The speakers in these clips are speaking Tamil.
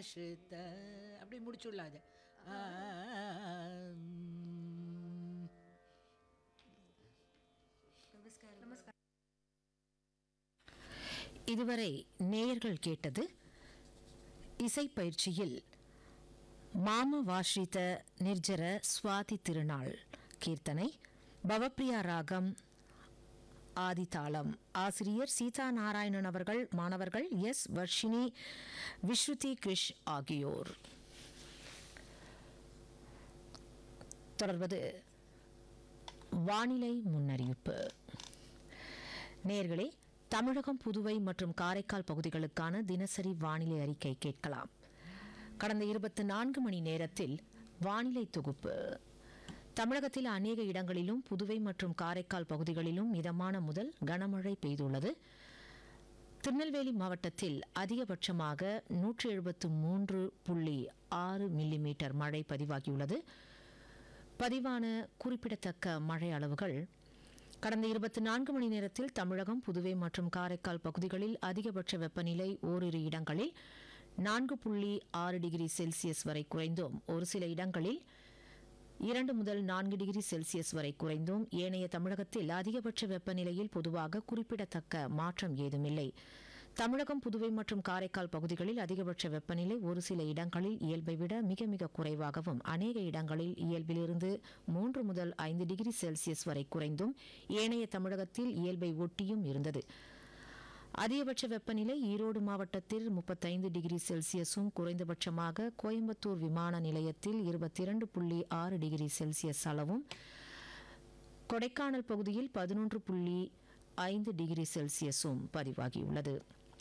ஆசிரித்த அப்படி முடிச்சுடலாம் அது ஆ, ம். இதுவரை நேயர்கள் கேட்டது இசைப்பயிற்சியில் மாம வாஷ்ரித நிர்ஜர சுவாதி திருநாள் கீர்த்தனை பவப்பிரியா ராகம் ஆதிதாளம் ஆசிரியர் சீதா நாராயணன் அவர்கள் மாணவர்கள் எஸ் வர்ஷினி விஸ்ருதி கிருஷ் ஆகியோர் தொடர்வது வானிலை முன்னறிவிப்பு நேர்களே தமிழகம் புதுவை மற்றும் காரைக்கால் பகுதிகளுக்கான தினசரி வானிலை அறிக்கை கேட்கலாம் கடந்த இருபத்தி நான்கு மணி நேரத்தில் வானிலை தொகுப்பு தமிழகத்தில் அநேக இடங்களிலும் புதுவை மற்றும் காரைக்கால் பகுதிகளிலும் மிதமான முதல் கனமழை பெய்துள்ளது திருநெல்வேலி மாவட்டத்தில் அதிகபட்சமாக நூற்றி எழுபத்து மூன்று புள்ளி ஆறு மில்லிமீட்டர் மழை பதிவாகியுள்ளது பதிவான குறிப்பிடத்தக்க மழை அளவுகள் கடந்த இருபத்தி நான்கு மணி நேரத்தில் தமிழகம் புதுவை மற்றும் காரைக்கால் பகுதிகளில் அதிகபட்ச வெப்பநிலை ஓரிரு இடங்களில் நான்கு புள்ளி ஆறு டிகிரி செல்சியஸ் வரை குறைந்தும் ஒரு சில இடங்களில் இரண்டு முதல் நான்கு டிகிரி செல்சியஸ் வரை குறைந்தும் ஏனைய தமிழகத்தில் அதிகபட்ச வெப்பநிலையில் பொதுவாக குறிப்பிடத்தக்க மாற்றம் ஏதுமில்லை தமிழகம் புதுவை மற்றும் காரைக்கால் பகுதிகளில் அதிகபட்ச வெப்பநிலை ஒரு சில இடங்களில் இயல்பை விட மிக மிக குறைவாகவும் அநேக இடங்களில் இயல்பிலிருந்து மூன்று முதல் ஐந்து டிகிரி செல்சியஸ் வரை குறைந்தும் ஏனைய தமிழகத்தில் இயல்பை ஒட்டியும் இருந்தது அதிகபட்ச வெப்பநிலை ஈரோடு மாவட்டத்தில் முப்பத்தைந்து டிகிரி செல்சியஸும் குறைந்தபட்சமாக கோயம்புத்தூர் விமான நிலையத்தில் இருபத்தி இரண்டு புள்ளி ஆறு டிகிரி செல்சியஸ் அளவும் கொடைக்கானல் பகுதியில் பதினொன்று புள்ளி ஐந்து டிகிரி செல்சியஸும் பதிவாகியுள்ளது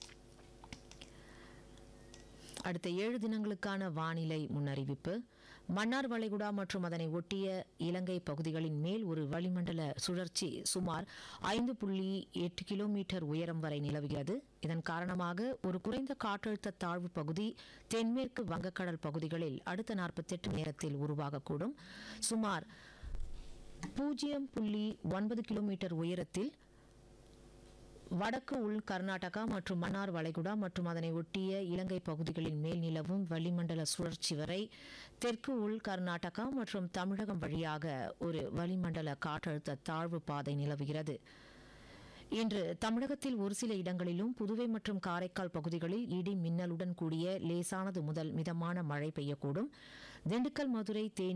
அடுத்த ஏழு தினங்களுக்கான வானிலை முன்னறிவிப்பு மன்னார் வளைகுடா மற்றும் அதனை ஒட்டிய இலங்கை பகுதிகளின் மேல் ஒரு வளிமண்டல சுழற்சி சுமார் ஐந்து புள்ளி எட்டு கிலோமீட்டர் உயரம் வரை நிலவுகிறது இதன் காரணமாக ஒரு குறைந்த காற்றழுத்த தாழ்வு பகுதி தென்மேற்கு வங்கக்கடல் பகுதிகளில் அடுத்த நாற்பத்தெட்டு நேரத்தில் உருவாகக்கூடும் சுமார் பூஜ்ஜியம் புள்ளி ஒன்பது கிலோமீட்டர் உயரத்தில் வடக்கு உள் கர்நாடகா மற்றும் மன்னார் வளைகுடா மற்றும் அதனை ஒட்டிய இலங்கை பகுதிகளின் மேல் நிலவும் வளிமண்டல சுழற்சி வரை தெற்கு உள் கர்நாடகா மற்றும் தமிழகம் வழியாக ஒரு வளிமண்டல காற்றழுத்த தாழ்வு பாதை நிலவுகிறது இன்று தமிழகத்தில் ஒரு சில இடங்களிலும் புதுவை மற்றும் காரைக்கால் பகுதிகளில் இடி மின்னலுடன் கூடிய லேசானது முதல் மிதமான மழை பெய்யக்கூடும் திண்டுக்கல் மதுரை தேனி